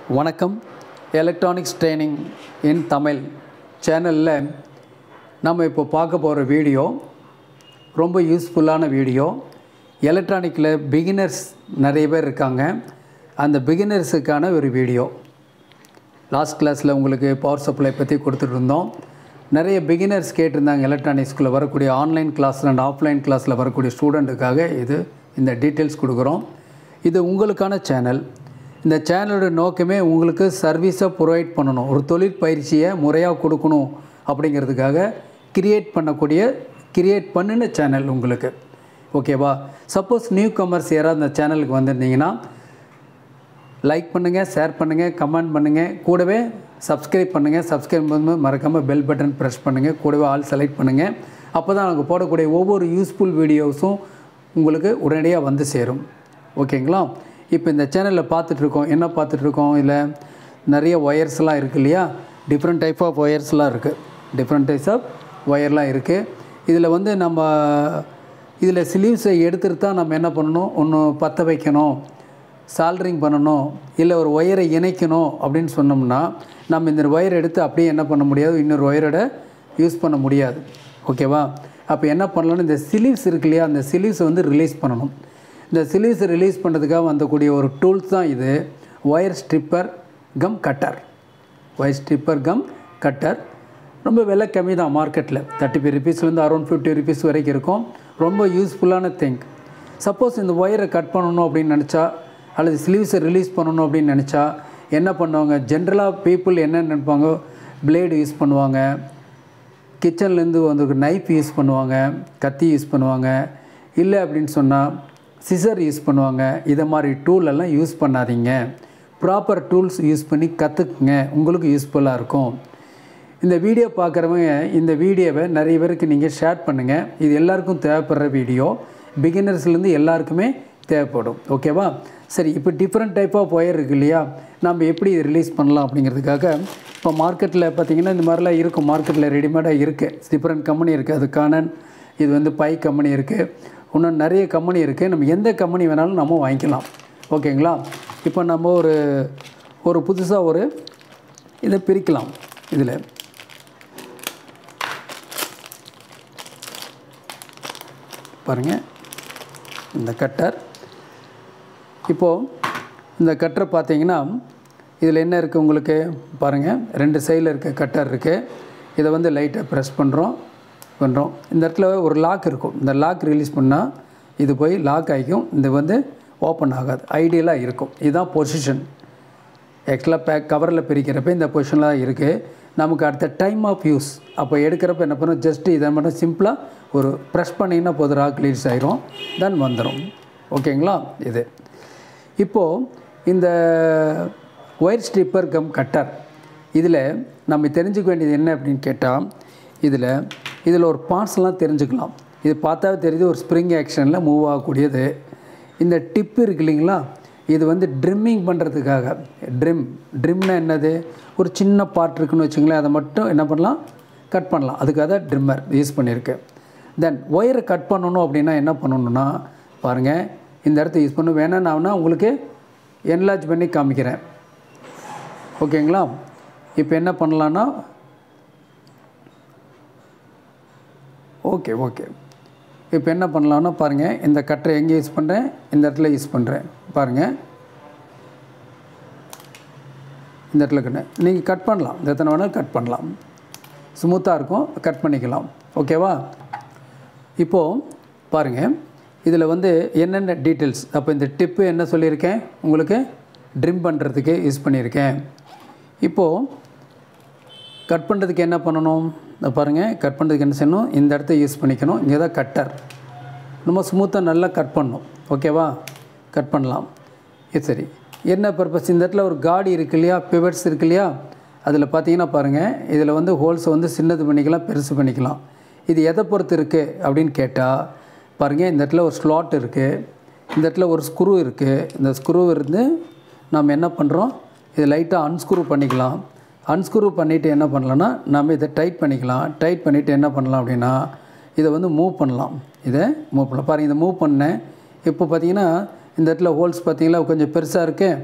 வணக்கம் electronics training இன் தமிழ் சேனலில் நம்ம இப்போ பார்க்க போகிற வீடியோ ரொம்ப யூஸ்ஃபுல்லான வீடியோ எலக்ட்ரானிக்கில் பிகினர்ஸ் நிறைய பேர் இருக்காங்க அந்த பிகினர்ஸுக்கான ஒரு வீடியோ லாஸ்ட் கிளாஸில் உங்களுக்கு பவர் சப்ளை பற்றி கொடுத்துட்டு இருந்தோம் நிறைய பிகினர்ஸ் கேட்டிருந்தாங்க எலக்ட்ரானிக்ஸ்குள்ளே வரக்கூடிய ஆன்லைன் கிளாஸில் அண்ட் ஆஃப்லைன் கிளாஸில் வரக்கூடிய ஸ்டூடெண்ட்டுக்காக இது இந்த டீட்டெயில்ஸ் கொடுக்குறோம் இது உங்களுக்கான சேனல் இந்த சேனலோட நோக்கமே உங்களுக்கு சர்வீஸை ப்ரொவைட் பண்ணணும் ஒரு தொழிற்பயிற்சியை முறையாக கொடுக்கணும் அப்படிங்கிறதுக்காக கிரியேட் பண்ணக்கூடிய கிரியேட் பண்ணின சேனல் உங்களுக்கு ஓகேவா சப்போஸ் நியூ கமர்ஸ் யாராவது இந்த சேனலுக்கு வந்திருந்தீங்கன்னா லைக் பண்ணுங்கள் ஷேர் பண்ணுங்கள் கமெண்ட் பண்ணுங்கள் கூடவே சப்ஸ்கிரைப் பண்ணுங்கள் சப்ஸ்கிரைப் பண்ணும்போது மறக்காமல் பெல் பட்டன் ப்ரெஸ் பண்ணுங்கள் கூடவே ஆல் செலக்ட் பண்ணுங்கள் அப்போ தான் நாங்கள் போடக்கூடிய ஒவ்வொரு யூஸ்ஃபுல் வீடியோஸும் உங்களுக்கு உடனடியாக வந்து சேரும் ஓகேங்களா இப்போ இந்த சேனலில் பார்த்துட்ருக்கோம் என்ன பார்த்துட்ருக்கோம் இதில் நிறைய ஒயர்ஸ்லாம் இருக்குது இல்லையா டிஃப்ரெண்ட் டைப் ஆஃப் ஒயர்ஸ்லாம் இருக்குது டிஃப்ரெண்ட் டைப்ஸ் ஆஃப் ஒயர்லாம் இருக்குது இதில் வந்து நம்ம இதில் ஸ்லீவ்ஸை எடுத்துகிட்டு தான் நம்ம என்ன பண்ணணும் ஒன்று பற்ற வைக்கணும் சால்ட்ரிங் பண்ணணும் இல்லை ஒரு ஒயரை இணைக்கணும் அப்படின்னு சொன்னோம்னா நம்ம இந்த ஒயர் எடுத்து அப்படியே என்ன பண்ண முடியாது இன்னொரு ஒயரோட யூஸ் பண்ண முடியாது ஓகேவா அப்போ என்ன பண்ணலாம்னு இந்த சிலீவ்ஸ் இருக்கு இல்லையா அந்த சிலீவ்ஸை வந்து ரிலீஸ் பண்ணணும் இந்த சிலீவ்ஸை ரிலீஸ் பண்ணுறதுக்காக வந்தக்கூடிய ஒரு டூல்ஸ் தான் இது wire stripper cum cutter wire stripper cum cutter ரொம்ப விலை கம்மி தான் மார்க்கெட்டில் தேர்ட்டி ஃபைவ் ருபீஸ்லேருந்து அரௌண்ட் ஃபிஃப்டி ருபீஸ் வரைக்கும் இருக்கும் ரொம்ப யூஸ்ஃபுல்லான திங் சப்போஸ் இந்த ஒயரை கட் பண்ணணும் அப்படின்னு நினச்சா அல்லது ஸ்லீவ்ஸை ரிலீஸ் பண்ணணும் அப்படின்னு நினச்சா என்ன பண்ணுவாங்க ஜென்ரலாக பீப்புள் என்ன நினைப்பாங்க பிளேடு யூஸ் பண்ணுவாங்க கிச்சன்லேருந்து வந்து நைஃப் யூஸ் பண்ணுவாங்க கத்தி யூஸ் பண்ணுவாங்க இல்லை அப்படின்னு சொன்னால் சிசர் யூஸ் பண்ணுவாங்க இதை மாதிரி டூல் எல்லாம் யூஸ் பண்ணாதீங்க ப்ராப்பர் டூல்ஸ் யூஸ் பண்ணி கற்றுக்குங்க உங்களுக்கு யூஸ்ஃபுல்லாக இருக்கும் இந்த வீடியோ பார்க்குறவங்க இந்த வீடியோவை நிறைய பேருக்கு நீங்கள் ஷேர் பண்ணுங்கள் இது எல்லாருக்கும் தேவைப்படுற வீடியோ பிகினர்ஸ்லேருந்து எல்லாருக்குமே தேவைப்படும் ஓகேவா சரி இப்போ டிஃப்ரெண்ட் டைப் ஆஃப் ஒயர் இருக்குது இல்லையா நம்ம எப்படி இது ரிலீஸ் பண்ணலாம் அப்படிங்கிறதுக்காக இப்போ மார்க்கெட்டில் பார்த்திங்கன்னா இந்த மாதிரிலாம் இருக்கும் மார்க்கெட்டில் ரெடிமேடாக இருக்குது டிஃப்ரெண்ட் கம்பெனி இருக்குது அது கானன் இது வந்து பை கம்பெனி இருக்குது இன்னும் நிறைய கம்பெனி இருக்குது நம்ம எந்த கம்பெனி வேணாலும் நம்ம வாங்கிக்கலாம் ஓகேங்களா இப்போ நம்ம ஒரு ஒரு புதுசாக ஒரு இதை பிரிக்கலாம் இதில் பாருங்கள் இந்த கட்டர் இப்போது இந்த கட்டரை பார்த்தீங்கன்னா இதில் என்ன இருக்குது உங்களுக்கு பாருங்கள் ரெண்டு சைடில் இருக்க கட்டர் இருக்குது இதை வந்து லைட்டாக ப்ரெஸ் பண்ணுறோம் பண்ணுறோம் இந்த இடத்துல ஒரு லாக் இருக்கும் இந்த லாக் ரிலீஸ் பண்ணால் இது போய் லாக் ஆகிக்கும் இது வந்து ஓப்பன் ஆகாது ஐடியலாக இருக்கும் இதுதான் பொசிஷன் ஆக்சுவலாக பேக் கவரில் பிரிக்கிறப்ப இந்த பொசிஷனில் இருக்குது நமக்கு அடுத்த டைம் ஆஃப் யூஸ் அப்போ எடுக்கிறப்ப என்ன பண்ணும் ஜஸ்ட்டு இதை மட்டும் சிம்பிளாக ஒரு ப்ரெஸ் பண்ணிங்கன்னா போதும் ராக் ரிலீஸ் ஆயிரும் தென் வந்துடும் ஓகேங்களா இது இப்போது இந்த ஒயர் ஸ்ட்ரிப்பர் கம் கட்டர் இதில் நம்ம தெரிஞ்சுக்க வேண்டியது என்ன அப்படின்னு கேட்டால் இதில் இதில் ஒரு பார்ட்ஸ்லாம் தெரிஞ்சுக்கலாம் இது பார்த்தாவே தெரியுது ஒரு ஸ்ப்ரிங் ஆக்ஷனில் மூவ் ஆகக்கூடியது இந்த டிப்பு இருக்கு இல்லைங்களா இது வந்து ட்ரிம்மிங் பண்ணுறதுக்காக ட்ரிம் ட்ரிம்னா என்னது ஒரு சின்ன பார்ட் இருக்குன்னு வச்சுங்களேன் அதை மட்டும் என்ன பண்ணலாம் கட் பண்ணலாம் அதுக்காக தான் ட்ரிம்மர் யூஸ் பண்ணியிருக்கேன் தென் ஒயரை கட் பண்ணணும் அப்படின்னா என்ன பண்ணணுன்னா பாருங்கள் இந்த இடத்த யூஸ் பண்ண வேணாம் நான் உங்களுக்கு என்லார்ஜ் பண்ணி காமிக்கிறேன் ஓகேங்களா இப்போ என்ன பண்ணலான்னா ஓகே ஓகே இப்போ என்ன பண்ணலான்னா பாருங்கள் இந்த கட்டரை எங்கே யூஸ் பண்ணுறேன் இந்த இடத்துல யூஸ் பண்ணுறேன் பாருங்கள் இந்த இடத்துல கட்டு நீங்கள் கட் பண்ணலாம் இந்த எத்தனை வேணாலும் கட் பண்ணலாம் ஸ்மூத்தாக இருக்கும் கட் பண்ணிக்கலாம் ஓகேவா இப்போது பாருங்கள் இதில் வந்து என்னென்ன டீட்டெயில்ஸ் அப்போ இந்த டிப்பு என்ன சொல்லியிருக்கேன் உங்களுக்கு ட்ரிம் பண்ணுறதுக்கு யூஸ் பண்ணியிருக்கேன் இப்போது கட் பண்ணுறதுக்கு என்ன பண்ணணும் இந்த பாருங்கள் கட் பண்ணுறதுக்கு என்ன செய்யணும் இந்த இடத்த யூஸ் பண்ணிக்கணும் இங்கே தான் கட்டர் நம்ம ஸ்மூத்தாக நல்லா கட் பண்ணணும் ஓகேவா கட் பண்ணலாம் இது சரி என்ன பர்பஸ் இந்த இடத்துல ஒரு காடி இருக்கு இல்லையா பிவட்ஸ் இருக்கு இல்லையா அதில் பார்த்தீங்கன்னா பாருங்கள் இதில் வந்து ஹோல்ஸை வந்து சின்னது பண்ணிக்கலாம் பெருசு பண்ணிக்கலாம் இது எதை பொறுத்து இருக்குது அப்படின்னு கேட்டால் பாருங்கள் இந்த இடத்துல ஒரு ஸ்லாட் இருக்குது இந்த இடத்துல ஒரு ஸ்க்ரூ இருக்குது இந்த ஸ்க்ரூ இருந்து நம்ம என்ன பண்ணுறோம் இதை லைட்டாக அன்ஸ்க்ரூ பண்ணிக்கலாம் அன்ஸ்க்ரூ பண்ணிவிட்டு என்ன பண்ணலான்னா நம்ம இதை டைட் பண்ணிக்கலாம் டைட் பண்ணிவிட்டு என்ன பண்ணலாம் அப்படின்னா இதை வந்து மூவ் பண்ணலாம் இதை மூவ் பண்ணலாம் பாருங்கள் இதை மூவ் பண்ணேன் இப்போ பார்த்தீங்கன்னா இந்த இடத்துல ஹோல்ஸ் பார்த்தீங்களா கொஞ்சம் பெருசாக இருக்குது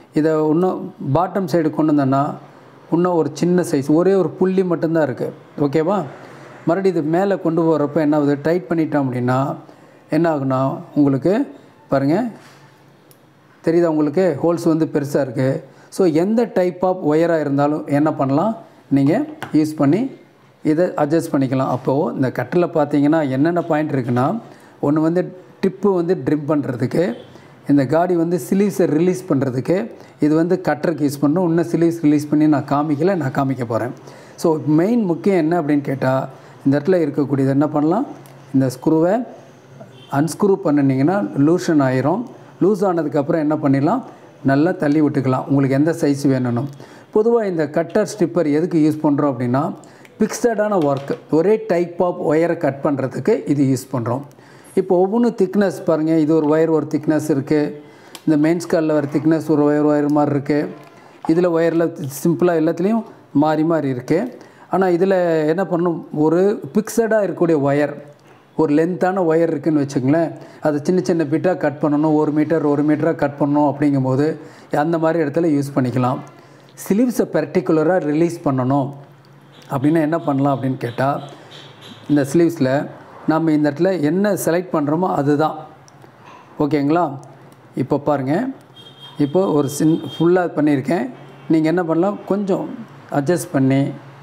இதை இன்னும் பாட்டம் சைடு கொண்டு வந்தோன்னா இன்னும் ஒரு சின்ன சைஸ் ஒரே ஒரு புள்ளி மட்டும்தான் இருக்குது ஓகேவா மறுபடியும் இது மேலே கொண்டு போகிறப்ப என்ன ஆகுது டைட் பண்ணிட்டோம் அப்படின்னா என்ன ஆகுனா உங்களுக்கு பாருங்கள் தெரியுதா உங்களுக்கு ஹோல்ஸ் வந்து பெருசாக இருக்குது ஸோ எந்த டைப் ஆஃப் ஒயராக இருந்தாலும் என்ன பண்ணலாம் நீங்கள் யூஸ் பண்ணி இதை அட்ஜஸ்ட் பண்ணிக்கலாம் அப்போது இந்த கட்டில் பார்த்தீங்கன்னா என்னென்ன பாயிண்ட் இருக்குன்னா ஒன்று வந்து டிப்பு வந்து ட்ரிம் பண்ணுறதுக்கு இந்த காடி வந்து சிலீஸை ரிலீஸ் பண்ணுறதுக்கு இது வந்து கட்டருக்கு யூஸ் பண்ணணும் இன்னும் சிலீஸ் ரிலீஸ் பண்ணி நான் காமிக்கல நான் காமிக்க போகிறேன் ஸோ மெயின் முக்கியம் என்ன அப்படின்னு கேட்டால் இந்த இடத்துல இருக்கக்கூடியது என்ன பண்ணலாம் இந்த ஸ்க்ரூவை அன்ஸ்க்ரூ பண்ணினீங்கன்னா லூஷன் ஆயிரும் லூஸ் ஆனதுக்கப்புறம் என்ன பண்ணிடலாம் நல்லா தள்ளி விட்டுக்கலாம் உங்களுக்கு எந்த சைஸ் வேணும்னும் பொதுவாக இந்த கட்டர் ஸ்டிப்பர் எதுக்கு யூஸ் பண்ணுறோம் அப்படின்னா பிக்சடான ஒர்க் ஒரே டைப் ஆஃப் ஒயரை கட் பண்ணுறதுக்கு இது யூஸ் பண்ணுறோம் இப்போ ஒவ்வொன்றும் திக்னஸ் பாருங்கள் இது ஒரு ஒயர் ஒரு திக்னஸ் இருக்குது இந்த மெயின் ஸ்காலில் வர திக்னஸ் ஒரு ஒயர் ஒயர் மாதிரி இருக்குது இதில் ஒயரில் சிம்பிளாக எல்லாத்துலேயும் மாறி மாறி இருக்குது ஆனால் இதில் என்ன பண்ணணும் ஒரு பிக்சடாக இருக்கக்கூடிய ஒயர் ஒரு லென்த்தான ஒயர் இருக்குதுன்னு வச்சுங்களேன் அதை சின்ன சின்ன பிட்டாக கட் பண்ணணும் ஒரு மீட்டர் ஒரு மீட்டராக கட் பண்ணணும் அப்படிங்கும்போது அந்த மாதிரி இடத்துல யூஸ் பண்ணிக்கலாம் ஸ்லீவ்ஸை பர்டிகுலராக ரிலீஸ் பண்ணணும் அப்படின்னா என்ன பண்ணலாம் அப்படின்னு கேட்டால் இந்த ஸ்லீவ்ஸில் நம்ம இந்த இடத்துல என்ன செலக்ட் பண்ணுறோமோ அதுதான் ஓகேங்களா இப்போ பாருங்கள் இப்போ ஒரு சின் ஃபுல்லாக பண்ணியிருக்கேன் நீங்கள் என்ன பண்ணலாம் கொஞ்சம் அட்ஜஸ்ட் பண்ணி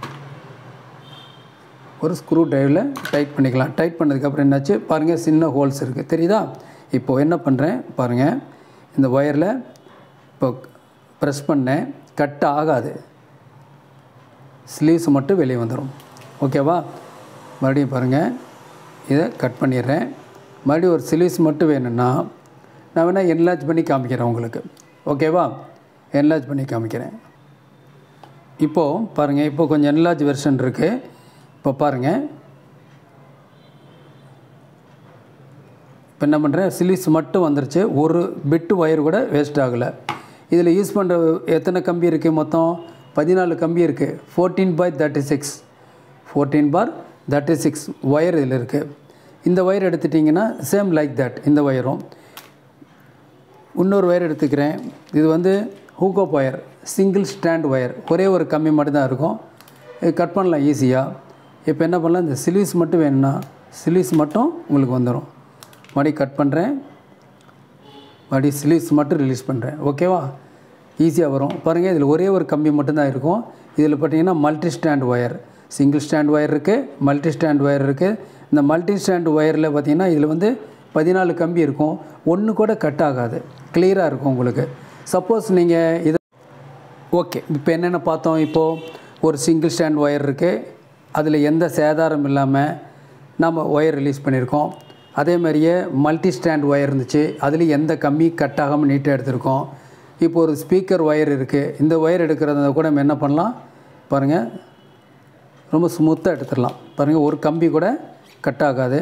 ஒரு ஸ்க்ரூ ட்ரைவில் டைட் பண்ணிக்கலாம் டைட் பண்ணதுக்கப்புறம் என்னாச்சு பாருங்கள் சின்ன ஹோல்ஸ் இருக்குது தெரியுதா இப்போது என்ன பண்ணுறேன் பாருங்கள் இந்த ஒயரில் இப்போ ப்ரெஸ் பண்ணேன் கட் ஆகாது ஸ்லீவ்ஸ் மட்டும் வெளியே வந்துடும் ஓகேவா மறுபடியும் பாருங்கள் இதை கட் பண்ணிடுறேன் மறுபடியும் ஒரு ஸ்லீவ்ஸ் மட்டும் வேணும்னா நான் வேணால் என்லார்ஜ் பண்ணி காமிக்கிறேன் உங்களுக்கு ஓகேவா என்லார்ஜ் பண்ணி காமிக்கிறேன் இப்போது பாருங்கள் இப்போ கொஞ்சம் என்லார்ஜ் வெர்ஷன் இருக்குது இப்போ பாருங்கள் இப்போ என்ன பண்ணுறேன் சிலிஸ் மட்டும் வந்துருச்சு ஒரு பிட்டு ஒயர் கூட வேஸ்ட் ஆகலை இதில் யூஸ் பண்ணுற எத்தனை கம்பி இருக்குது மொத்தம் பதினாலு கம்பி இருக்குது fourteen by thirty six fourteen by thirty six wire இதில் இருக்குது இந்த ஒயர் எடுத்துட்டிங்கன்னா சேம் லைக் தட் இந்த ஒயரும் இன்னொரு ஒயர் எடுத்துக்கிறேன் இது வந்து ஹூகோப் ஒயர் சிங்கிள் ஸ்டாண்ட் ஒயர் ஒரே ஒரு கம்பி மட்டும்தான் இருக்கும் இது கட் பண்ணலாம் ஈஸியாக இப்போ என்ன பண்ணலாம் இந்த சிலீஸ் மட்டும் வேணும்னா சிலீஸ் மட்டும் உங்களுக்கு வந்துடும் மறுபடியும் கட் பண்ணுறேன் மறுபடியும் சிலீஸ் மட்டும் ரிலீஸ் பண்ணுறேன் ஓகேவா ஈஸியாக வரும் பாருங்கள் இதில் ஒரே ஒரு கம்பி மட்டும்தான் இருக்கும் இதில் பார்த்தீங்கன்னா multi strand wire single strand wire இருக்குது மல்டி ஸ்டாண்ட் ஒயர் இருக்குது இந்த மல்டி ஸ்டாண்ட் ஒயரில் பார்த்தீங்கன்னா இதில் வந்து பதினாலு கம்பி இருக்கும் ஒன்று கூட கட் ஆகாது கிளியராக இருக்கும் உங்களுக்கு சப்போஸ் நீங்கள் இதை ஓகே இப்போ என்னென்ன பார்த்தோம் இப்போது ஒரு சிங்கிள் ஸ்டாண்ட் ஒயர் இருக்குது அதில் எந்த சேதாரம் இல்லாமல் நம்ம ஒயர் ரிலீஸ் பண்ணியிருக்கோம் அதே மாதிரியே மல்டி ஸ்டாண்ட் ஒயர் இருந்துச்சு அதில் எந்த கம்மி கட் ஆகாமல் நீட்டாக எடுத்திருக்கோம் இப்போ ஒரு ஸ்பீக்கர் ஒயர் இருக்குது இந்த ஒயர் எடுக்கிறத கூட நம்ம என்ன பண்ணலாம் பாருங்கள் ரொம்ப ஸ்மூத்தாக எடுத்துடலாம் பாருங்கள் ஒரு கம்பி கூட கட் ஆகாது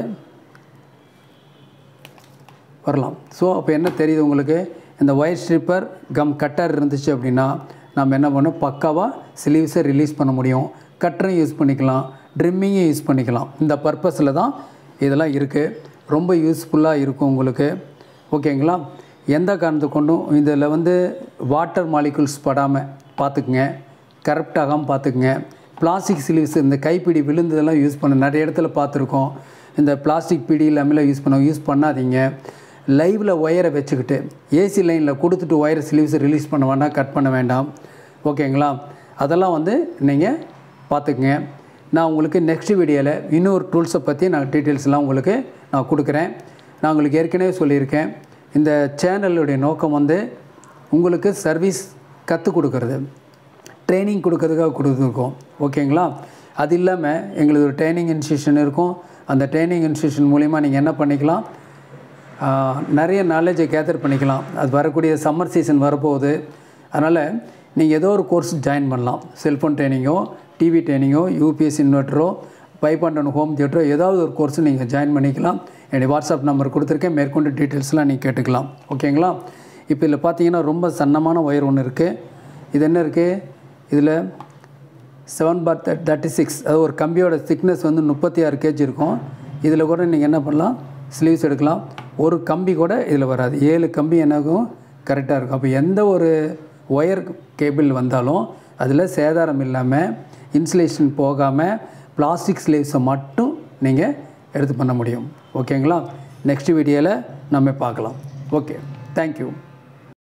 வரலாம் ஸோ அப்போ என்ன தெரியுது உங்களுக்கு இந்த ஒயர் ஸ்ட்ரிப்பர் கம் கட்டர் இருந்துச்சு அப்படின்னா நம்ம என்ன பண்ணோம் பக்காவாக ஸ்லீவ்ஸை ரிலீஸ் பண்ண முடியும் கட்டரையும் யூஸ் பண்ணிக்கலாம் ட்ரிம்மிங்கும் யூஸ் பண்ணிக்கலாம் இந்த பர்பஸில் தான் இதெல்லாம் இருக்குது ரொம்ப யூஸ்ஃபுல்லாக இருக்கும் உங்களுக்கு ஓகேங்களா எந்த காரணத்தை கொண்டும் இதில் வந்து வாட்டர் மாலிகுல்ஸ் படாமல் பார்த்துக்குங்க கரெக்ட் ஆகாமல் பார்த்துக்குங்க பிளாஸ்டிக் ஸ்லீவ்ஸ் இந்த கைப்பிடி விழுந்ததெல்லாம் யூஸ் பண்ண நிறைய இடத்துல பார்த்துருக்கோம் இந்த பிளாஸ்டிக் பிடி இல்லாமல் யூஸ் பண்ண யூஸ் பண்ணாதீங்க லைவில் ஒயரை வச்சுக்கிட்டு ஏசி லைனில் கொடுத்துட்டு ஒயர் ஸ்லீவ்ஸ் ரிலீஸ் பண்ண வேண்டாம் கட் பண்ண வேண்டாம் ஓகேங்களா அதெல்லாம் வந்து நீங்கள் பார்த்துக்குங்க நான் உங்களுக்கு நெக்ஸ்ட் வீடியோவில் இன்னொரு டூல்ஸை பற்றி நான் டீட்டெயில்ஸ்லாம் உங்களுக்கு நான் கொடுக்குறேன் நான் உங்களுக்கு ஏற்கனவே சொல்லியிருக்கேன் இந்த சேனலுடைய நோக்கம் வந்து உங்களுக்கு சர்வீஸ் கற்றுக் கொடுக்கறது ட்ரைனிங் கொடுக்கறதுக்காக கொடுத்துருக்கோம் ஓகேங்களா அது இல்லாமல் எங்களுக்கு ஒரு ட்ரைனிங் இன்ஸ்டியூஷன் இருக்கும் அந்த ட்ரைனிங் இன்ஸ்டியூஷன் மூலிமா நீங்கள் என்ன பண்ணிக்கலாம் ஆஹ், நிறைய நாலேஜை கேதர் பண்ணிக்கலாம் அது வரக்கூடிய சம்மர் சீசன் வரப்போகுது அதனால் நீங்கள் ஏதோ ஒரு கோர்ஸ் ஜாயின் பண்ணலாம் செல்ஃபோன் ட்ரைனிங்கோ டிவி ட்ரைனிங்கோ யூபிஎஸ் இன்வெர்ட்டரோ பைப் அண்ட் ஹோம் தியேட்டரோ ஏதாவது ஒரு கோர்ஸ் நீங்கள் ஜாயின் பண்ணிக்கலாம் என்னுடைய வாட்ஸ்அப் நம்பர் கொடுத்துருக்கேன் மேற்கொண்டு டீட்டெயில்ஸ்லாம் நீங்கள் கேட்டுக்கலாம் ஓகேங்களா இப்போ இதில் பார்த்தீங்கன்னா ரொம்ப சன்னமான ஒயர் ஒன்று இருக்குது இது என்ன இருக்குது இதில் செவன் பார் தேர்ட்டி சிக்ஸ் அது ஒரு கம்பியோட திக்னஸ் வந்து முப்பத்தி ஆறு கேஜி இருக்கும் இதில் கூட நீங்கள் என்ன பண்ணலாம் ஸ்லீவ்ஸ் எடுக்கலாம் ஒரு கம்பி கூட இதில் வராது ஏழு கம்பி எனக்கும் கரெக்டாக இருக்கும் அப்போ எந்த ஒரு ஒயர் கேபிள் வந்தாலும் அதில் சேதாரம் இல்லாமல் இன்சுலேஷன் போகாமல் பிளாஸ்டிக் ஸ்லேவ்ஸை மட்டும் நீங்கள் எடுத்து பண்ண முடியும் ஓகேங்களா நெக்ஸ்ட் வீடியோவில் நம்ம பார்க்கலாம் ஓகே தேங்க்யூ